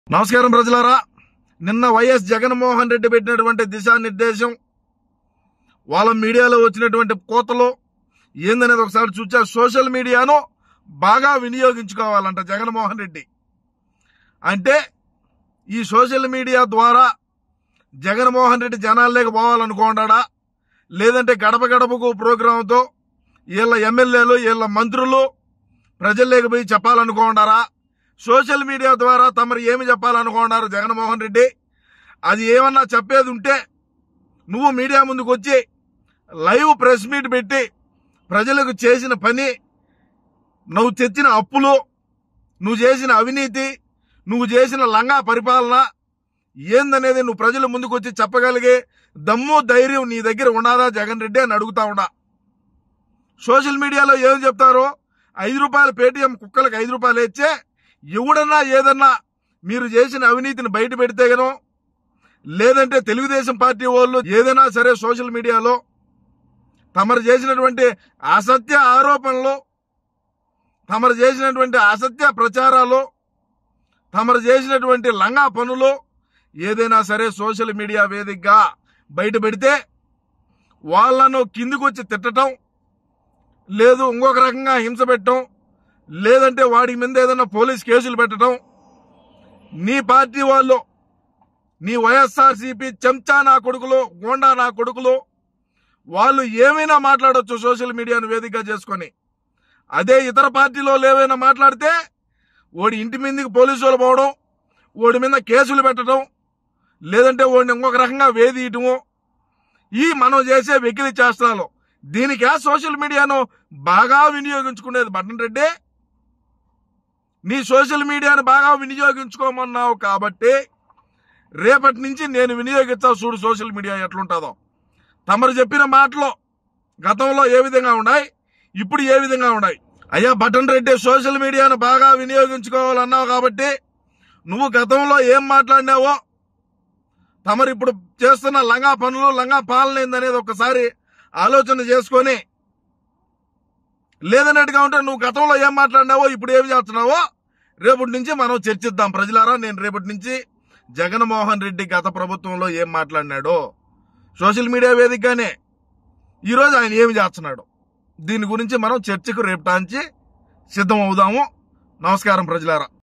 నమస్కారం ప్రజలారా నిన్న వైఎస్ జగన్మోహన్ రెడ్డి పెట్టినటువంటి దిశానిర్దేశం వాళ్ళ మీడియాలో వచ్చినటువంటి కోతలు ఏందనేది ఒకసారి చూచా సోషల్ మీడియాను బాగా వినియోగించుకోవాలంట జగన్మోహన్ రెడ్డి అంటే ఈ సోషల్ మీడియా ద్వారా జగన్మోహన్ రెడ్డి జనాల్లోకి పోవాలనుకోండా లేదంటే గడప గడపకు ప్రోగ్రాంతో వీళ్ళ ఎమ్మెల్యేలు వీళ్ళ మంత్రులు ప్రజల్లోకి పోయి చెప్పాలనుకోండారా సోషల్ మీడియా ద్వారా తమరు ఏమి చెప్పాలనుకున్నారు జగన్మోహన్ రెడ్డి అది ఏమన్నా చెప్పేది ఉంటే నువ్వు మీడియా ముందుకు వచ్చి లైవ్ ప్రెస్ మీట్ పెట్టి ప్రజలకు చేసిన పని నువ్వు తెచ్చిన అప్పులు నువ్వు చేసిన అవినీతి నువ్వు చేసిన లంగా పరిపాలన ఏందనేది నువ్వు ప్రజల ముందుకు వచ్చి చెప్పగలిగే దమ్ము ధైర్యం నీ దగ్గర ఉన్నదా జగన్ రెడ్డి అని అడుగుతా ఉన్నా సోషల్ మీడియాలో ఏం చెప్తారో ఐదు రూపాయల పేటిఎం కుక్కలకు ఐదు రూపాయలు ఇచ్చే ఎవడన్నా ఏదన్నా మీరు చేసిన అవినీతిని బయట పెడితే గనో లేదంటే తెలుగుదేశం పార్టీ వాళ్ళు ఏదైనా సరే సోషల్ మీడియాలో తమరు చేసినటువంటి అసత్య ఆరోపణలు తమరు చేసినటువంటి అసత్య ప్రచారాలు తమరు చేసినటువంటి లంగా పనులు ఏదైనా సరే సోషల్ మీడియా వేదికగా బయట పెడితే వాళ్ళను కిందికి వచ్చి తిట్టడం లేదు ఇంకొక రకంగా హింస పెట్టడం లేదంటే వాడి మీద ఏదైనా పోలీస్ కేసులు పెట్టడం నీ పార్టీ వాళ్ళు నీ వైఎస్ఆర్సీపీ చెంచా నా కొడుకులు గోండా నా కొడుకులు వాళ్ళు ఏమైనా మాట్లాడొచ్చు సోషల్ మీడియాను వేదికగా చేసుకొని అదే ఇతర పార్టీలో ఏవైనా మాట్లాడితే ఓడి ఇంటి మీదకి పోలీసు వాళ్ళు పోవడం ఓడి మీద కేసులు పెట్టడం లేదంటే ఓడిని ఇంకొక రకంగా వేధియటము ఈ మనం చేసే వెకిలి చేష్టాలు దీనికే సోషల్ మీడియాను బాగా వినియోగించుకునేది బటన్ రెడ్డి నీ సోషల్ మీడియాను బాగా వినియోగించుకోమన్నావు కాబట్టి రేపటి నుంచి నేను వినియోగించా చూడు సోషల్ మీడియా ఎట్లుంటుందో తమరు చెప్పిన మాటలు గతంలో ఏ విధంగా ఉన్నాయి ఇప్పుడు ఏ విధంగా ఉన్నాయి అయ్యా బటన్ రెడ్డి సోషల్ మీడియాను బాగా వినియోగించుకోవాలన్నావు కాబట్టి నువ్వు గతంలో ఏం మాట్లాడినావో తమరు ఇప్పుడు చేస్తున్న లంగా పనులు లంగా పాలన ఏందనేది ఒకసారి ఆలోచన చేసుకొని లేదన్నట్టుగా ఉంటే నువ్వు గతంలో ఏం మాట్లాడినావో ఇప్పుడు ఏం చేస్తున్నావో రేపటి నుంచి మనం చర్చిద్దాం ప్రజలారా నేను రేపటి నుంచి జగన్మోహన్ రెడ్డి గత ప్రభుత్వంలో ఏం మాట్లాడినాడో సోషల్ మీడియా వేదికగానే ఈరోజు ఆయన ఏమి చేస్తున్నాడు దీని గురించి మనం చర్చకు రేపటాంచి సిద్ధం అవుదాము నమస్కారం ప్రజలారా